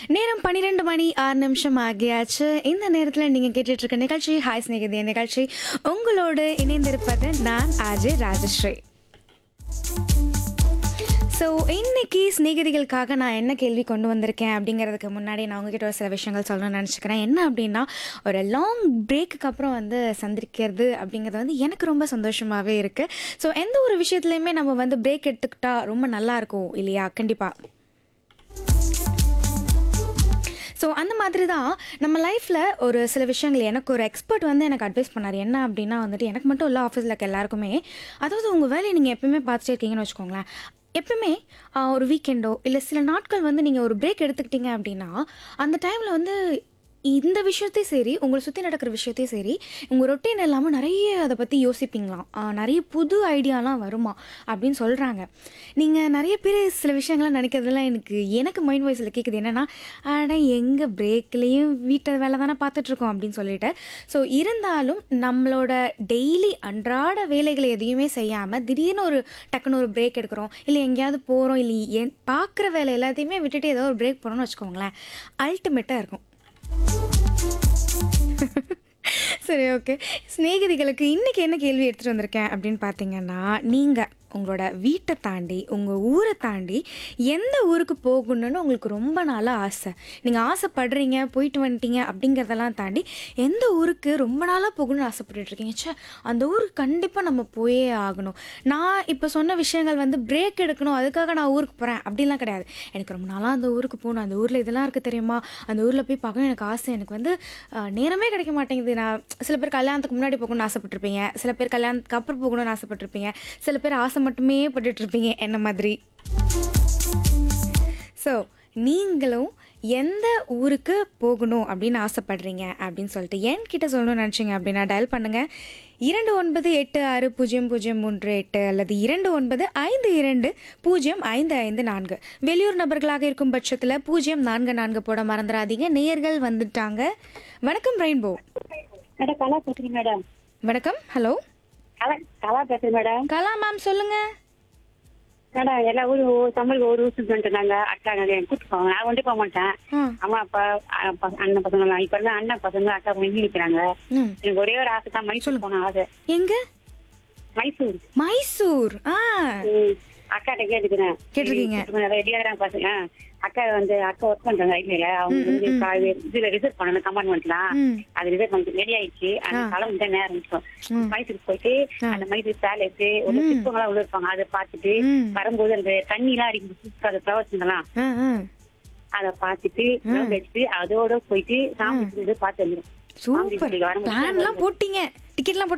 நேரம் பன்னிரெண்டு மணி ஆறு நிமிஷம் ஆகியாச்சு இந்த நேரத்தில் நீங்கள் கேட்டுட்டு இருக்க நிகழ்ச்சி ஹாய் ஸ்நேகிதி நிகழ்ச்சி உங்களோடு இணைந்திருப்பது நான் ஆஜய் ராஜஸ்ரீ ஸோ இன்னைக்கு ஸ்நேகிதிகளுக்காக நான் என்ன கேள்வி கொண்டு வந்திருக்கேன் அப்படிங்கிறதுக்கு முன்னாடி நான் உங்ககிட்ட ஒரு சில விஷயங்கள் சொல்லணும்னு நினச்சிக்கிறேன் என்ன அப்படின்னா ஒரு லாங் பிரேக்குக்கு அப்புறம் வந்து சந்திரிக்கிறது அப்படிங்கிறது வந்து எனக்கு ரொம்ப சந்தோஷமாகவே இருக்குது ஸோ எந்த ஒரு விஷயத்துலையுமே நம்ம வந்து பிரேக் எடுத்துக்கிட்டா ரொம்ப நல்லா இருக்கும் இல்லையா கண்டிப்பாக ஸோ அந்த மாதிரி தான் நம்ம லைஃப்பில் ஒரு சில விஷயங்கள் எனக்கு ஒரு எக்ஸ்பர்ட் வந்து எனக்கு அட்வைஸ் பண்ணார் என்ன அப்படின்னா வந்துட்டு எனக்கு மட்டும் இல்லை ஆஃபீஸில் இருக்க எல்லாருக்குமே அதாவது உங்கள் வேலையை நீங்கள் எப்பவுமே பார்த்துட்டே இருக்கீங்கன்னு வச்சுக்கோங்களேன் எப்பவுமே ஆஹ், ஒரு வீக்கெண்டோ இல்லை சில நாட்கள் வந்து நீங்கள் ஒரு பிரேக் எடுத்துக்கிட்டீங்க அப்படின்னா அந்த டைமில் வந்து இந்த விஷயத்தையும் சரி உங்களை சுற்றி நடக்கிற விஷயத்தையும் சரி உங்கள் ரொட்டீன் இல்லாமல் நிறைய அதை பற்றி யோசிப்பீங்களாம் ஆஹ், நிறைய புது ஐடியாலாம் வருமா அப்படின்னு சொல்கிறாங்க நீங்கள் நிறைய பேர் சில விஷயங்கள்லாம் நினைக்கிறதுலாம் எனக்கு எனக்கு மைண்ட் வாய்ஸில் கேட்குது என்னென்னா ஆனால் எங்கள் பிரேக்லேயும் வீட்டை வேலை தானே பார்த்துட்ருக்கோம் அப்படின்னு சொல்லிட்டு ஸோ இருந்தாலும் நம்மளோட டெய்லி அன்றாட வேலைகளை எதையுமே செய்யாமல் திடீர்னு ஒரு டக்குன்னு ஒரு பிரேக் எடுக்கிறோம் இல்லை எங்கேயாவது போகிறோம் இல்லை என் பார்க்குற வேலை எல்லாத்தையுமே விட்டுட்டு ஏதோ ஒரு பிரேக் போகிறோம்னு வச்சுக்கோங்களேன் அல்டிமேட்டாக இருக்கும் சரி ஓகே சிநேகிதிகளுக்கு இன்றைக்கி என்ன கேள்வி எடுத்துகிட்டு வந்திருக்கேன் அப்படின்னு பார்த்தீங்கன்னா நீங்கள் உங்களோட வீட்டை தாண்டி உங்கள் ஊரை தாண்டி எந்த ஊருக்கு போகணும்னு உங்களுக்கு ரொம்ப நாளாக ஆசை நீங்கள் ஆசைப்படுறீங்க போயிட்டு வந்துட்டீங்க அப்படிங்கிறதெல்லாம் தாண்டி எந்த ஊருக்கு ரொம்ப நாளாக போகணும்னு ஆசைப்பட்டுட்டு இருக்கீங்க ச்சே அந்த ஊருக்கு கண்டிப்பாக நம்ம போயே ஆகணும் நான் இப்போ சொன்ன விஷயங்கள் வந்து பிரேக் எடுக்கணும் அதுக்காக நான் ஊருக்கு போகிறேன் அப்படிலாம் கிடையாது எனக்கு ரொம்ப நாளாக அந்த ஊருக்கு போகணும் அந்த ஊரில் இதெல்லாம் இருக்குது தெரியுமா அந்த ஊரில் போய் பார்க்கணும் எனக்கு ஆசை எனக்கு வந்து அஹ், நேரமே கிடைக்க மாட்டேங்குது நான் சில பேர் கல்யாணத்துக்கு முன்னாடி போகணும்னு ஆசைப்பட்டிருப்பீங்க சில பேர் கல்யாணத்துக்கு அப்புறம் போகணும்னு ஆசைப்பட்டிருப்பீங்க சில பேர் ஆசை மட்டுமே பட்டுட்டு இருப்பீங்க என்ன மாதிரி ஸோ நீங்களும் எந்த ஊருக்கு போகணும் அப்படின்னு ஆசைப்படுறீங்க அப்படின்னு சொல்லிட்டு என்கிட்ட சொல்லணும்னு நினச்சிங்க அப்படின்னா டயல் பண்ணுங்கள் இரண்டு ஒன்பது எட்டு ஆறு பூஜ்ஜியம் பூஜ்ஜியம் மூன்று எட்டு அல்லது இரண்டு ஒன்பது ஐந்து இரண்டு பூஜ்ஜியம் ஐந்து ஐந்து நான்கு வெளியூர் நபர்களாக இருக்கும் பட்சத்தில் பூஜ்ஜியம் நான்கு நான்கு போட மறந்துடாதீங்க நேயர்கள் வந்துட்டாங்க வணக்கம் ரெயின்போ மேடம் கலா பேசுறேன் மேடம் வணக்கம் ஹலோ கலா கலா பேசுறேன் மேடம் கலா மேம் சொல்லுங்கள் மேடம் எல்லா ஊரும் ஒவ்வொரு தமிழுக்கு ஒரு ஊர் சுற்றி வந்துட்டாங்க அக்கா நிறைய கூட்டு போவாங்க நான் கொண்டு போக மாட்டேன் ஆ அம்மா அப்பா அ- ப- அண்ணன் பசங்க இப்ப இருந்தா அண்ணன் பசங்க அக்கா பொண்ணு நிக்கிறாங்க ம் எனக்கு ஒரே ஒரு ஆசை தான் மைசூர் போன ஆசை எங்கே மைசூர் மைசூர் ஆ ம். அக்காட்ட கேட்டுக்கிறேன் கேட்டிருக்கீங்க. ரெடியா தான் பசங்க ஆ. அக்கா வந்து அக்கா ஒர்க் பண்றாங்க ஐடில அவங்க வந்து காலையில இதுல ரிசர்வ் பண்ணணும் கம்பார்ட்மெண்ட்லாம் ம் அது ரிசர்வ் பண்ணி ரெடி ஆயிடுச்சு அந்த கிளம்பி தான் நேரம் இருக்கும் ம். மைசூருக்கு போயிட்டு அந்த மைசூர் பேலஸ் ஒரு சிற்பங்கள்லாம் உள்ள இருப்பாங்க அதை பார்த்துட்டு ம். வரும்போது அந்த தண்ணி எல்லாம் அடிக்கும் அந்த பிரவச்சனங்களாம் ஆ ஆ அதை பார்த்துட்டு round அடிச்சுட்டு அதோட போயிட்டு சாமி கும்பிட்டு பார்த்து வந்துடும் சூப்பர் பிளான்லாம் போட்டீங்க டிக்கெட்லாம்